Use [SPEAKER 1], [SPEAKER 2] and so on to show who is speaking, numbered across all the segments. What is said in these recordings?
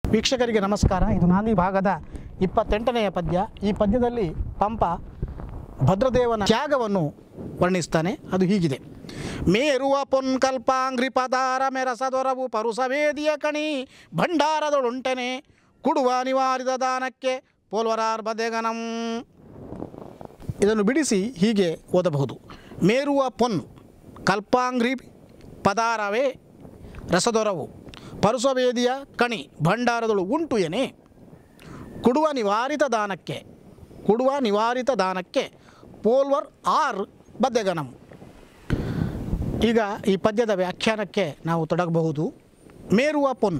[SPEAKER 1] ವೀಕ್ಷಕರಿಗೆ ನಮಸ್ಕಾರ ಇದು ನಾಂದಿ ಭಾಗದ ಇಪ್ಪತ್ತೆಂಟನೆಯ ಪದ್ಯ ಈ ಪದ್ಯದಲ್ಲಿ ಪಂಪ ಭದ್ರದೇವನ ತ್ಯಾಗವನ್ನು ವರ್ಣಿಸ್ತಾನೆ ಅದು ಹೀಗಿದೆ ಮೇರುವ ಪೊನ್ಕಲ್ಪಾಂಗ್ರಿ ಪದಾರ ಮೆರಸದೊರವು ಪರುಸವೇದಿಯ ಕಣಿ ಭಂಡಾರದೊಳುಂಟೆನೆ ಕುಡುವ ನಿವಾರಿದ ದಾನಕ್ಕೆ ಪೋಲ್ವರಾರ್ ಬದೆಗನಂ ಇದನ್ನು ಬಿಡಿಸಿ ಹೀಗೆ ಓದಬಹುದು ಮೇರುವ ಪೊನ್ ಕಲ್ಪಾಂಗ್ರಿ ಪದಾರವೇ ರಸದೊರವು ಪರುಸವೇದಿಯ ಕಣಿ ಭಂಡಾರದಳು ಉಂಟು ಎನೆ ಕುಡುವ ನಿವಾರಿತ ದಾನಕ್ಕೆ ಕುಡುವ ನಿವಾರಿತ ದಾನಕ್ಕೆ ಪೋಲ್ವರ್ ಆರ್ ಬದ್ದೆಗನಂ ಈಗ ಈ ಪದ್ಯದ ವ್ಯಾಖ್ಯಾನಕ್ಕೆ ನಾವು ತೊಡಗಬಹುದು ಮೇರುವ ಪೊನ್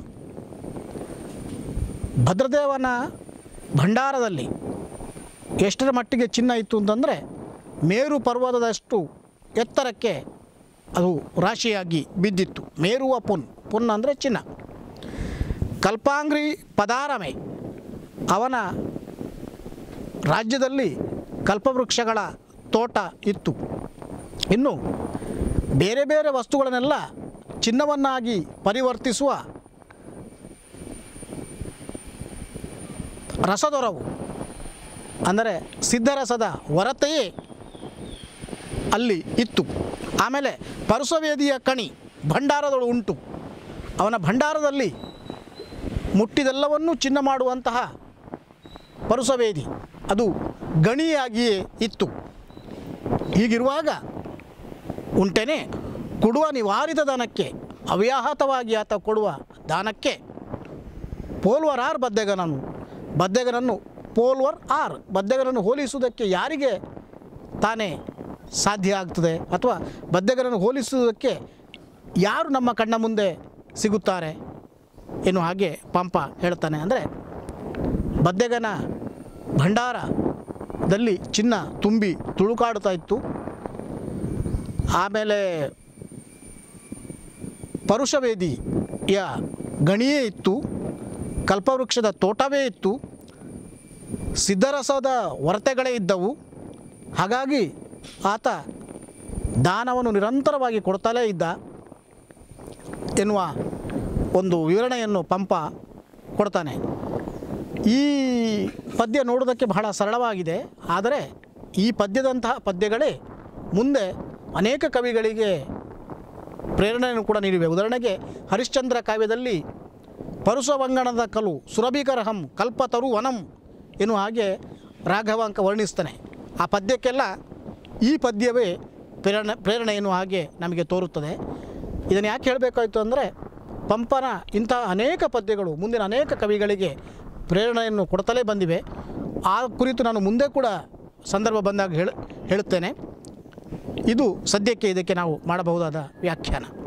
[SPEAKER 1] ಭದ್ರದೇವನ ಭಂಡಾರದಲ್ಲಿ ಎಷ್ಟರ ಮಟ್ಟಿಗೆ ಚಿನ್ನ ಇತ್ತು ಅಂತಂದರೆ ಮೇರು ಪರ್ವತದಷ್ಟು ಎತ್ತರಕ್ಕೆ ಅದು ರಾಶಿಯಾಗಿ ಬಿದ್ದಿತ್ತು ಮೇರುವ ಪೊನ್ ಪೊನ್ ಅಂದರೆ ಚಿನ್ನ ಕಲ್ಪಾಂಗ್ರಿ ಪದಾರಮೆ ಅವನ ರಾಜ್ಯದಲ್ಲಿ ಕಲ್ಪವೃಕ್ಷಗಳ ತೋಟ ಇತ್ತು ಇನ್ನು ಬೇರೆ ಬೇರೆ ವಸ್ತುಗಳನ್ನೆಲ್ಲ ಚಿನ್ನವನ್ನಾಗಿ ಪರಿವರ್ತಿಸುವ ರಸದೊರವು ಅಂದರೆ ಸಿದ್ಧರಸದ ಹೊರತೆಯೇ ಅಲ್ಲಿ ಇತ್ತು ಆಮೇಲೆ ಪರುಸವೇದಿಯ ಕಣಿ ಭಂಡಾರದಳು ಉಂಟು ಅವನ ಭಂಡಾರದಲ್ಲಿ ಮುಟ್ಟಿದೆಲ್ಲವನ್ನೂ ಚಿನ್ನ ಮಾಡುವಂತಹ ಪರುಸವೇದಿ ಅದು ಗಣಿಯಾಗಿಯೇ ಇತ್ತು ಹೀಗಿರುವಾಗ ಉಂಟೇನೆ ಕೊಡುವ ನಿವಾರಿತ ದಾನಕ್ಕೆ ಅವ್ಯಾಹತವಾಗಿ ಆತ ಕೊಡುವ ದಾನಕ್ಕೆ ಪೋಲ್ವರ್ ಆರ್ ಬದ್ದೆಗನನು ಬದ್ದೆಗನನ್ನು ಪೋಲ್ವರ್ ಆರ್ ಬದ್ದೆಗನನ್ನು ಹೋಲಿಸುವುದಕ್ಕೆ ಯಾರಿಗೆ ತಾನೇ ಸಾಧ್ಯ ಆಗ್ತದೆ ಅಥವಾ ಬದ್ದೆಗರನ್ನು ಹೋಲಿಸುವುದಕ್ಕೆ ಯಾರು ನಮ್ಮ ಕಣ್ಣ ಮುಂದೆ ಸಿಗುತ್ತಾರೆ ಎನ್ನುವ ಹಾಗೆ ಪಂಪ ಹೇಳ್ತಾನೆ ಅಂದರೆ ಬದ್ದೆಗನ ಭಂಡಾರದಲ್ಲಿ ಚಿನ್ನ ತುಂಬಿ ತುಳುಕಾಡ್ತಾ ಇತ್ತು ಆಮೇಲೆ ಪರುಷವೇದಿಯ ಗಣಿಯೇ ಇತ್ತು ಕಲ್ಪವೃಕ್ಷದ ತೋಟವೇ ಇತ್ತು ಸಿದ್ಧರಸದ ಹೊರತೆಗಳೇ ಇದ್ದವು ಹಾಗಾಗಿ ಆತ ದಾನವನ್ನು ನಿರಂತರವಾಗಿ ಕೊಡ್ತಲೇ ಇದ್ದ ಎನ್ನುವ ಒಂದು ವಿವರಣೆಯನ್ನು ಪಂಪ ಕೊಡ್ತಾನೆ ಈ ಪದ್ಯ ನೋಡೋದಕ್ಕೆ ಬಹಳ ಸರಳವಾಗಿದೆ ಆದರೆ ಈ ಪದ್ಯದಂತಹ ಪದ್ಯಗಳೇ ಮುಂದೆ ಅನೇಕ ಕವಿಗಳಿಗೆ ಪ್ರೇರಣೆಯನ್ನು ಕೂಡ ನೀಡಿವೆ ಉದಾಹರಣೆಗೆ ಹರಿಶ್ಚಂದ್ರ ಕಾವ್ಯದಲ್ಲಿ ಪರುಸವಂಗಣದ ಕಲು ಸುರಭಿಕರಹಂ ಕಲ್ಪತರು ವನಂ ಎನ್ನುವ ಹಾಗೆ ರಾಘವಾಂಕ ವರ್ಣಿಸ್ತಾನೆ ಆ ಪದ್ಯಕ್ಕೆಲ್ಲ ಈ ಪದ್ಯವೇ ಪ್ರೇರಣೆ ಪ್ರೇರಣೆ ಎನ್ನುವ ಹಾಗೆ ನಮಗೆ ತೋರುತ್ತದೆ ಇದನ್ನು ಯಾಕೆ ಹೇಳಬೇಕಾಯಿತು ಅಂದರೆ ಪಂಪನ ಇಂತಹ ಅನೇಕ ಪದ್ಯಗಳು ಮುಂದಿನ ಅನೇಕ ಕವಿಗಳಿಗೆ ಪ್ರೇರಣೆಯನ್ನು ಕೊಡ್ತಲೇ ಬಂದಿವೆ ಆ ಕುರಿತು ನಾನು ಮುಂದೆ ಕೂಡ ಸಂದರ್ಭ ಬಂದಾಗ ಹೇಳ ಹೇಳುತ್ತೇನೆ ಇದು ಸದ್ಯಕ್ಕೆ ಇದಕ್ಕೆ ನಾವು ಮಾಡಬಹುದಾದ ವ್ಯಾಖ್ಯಾನ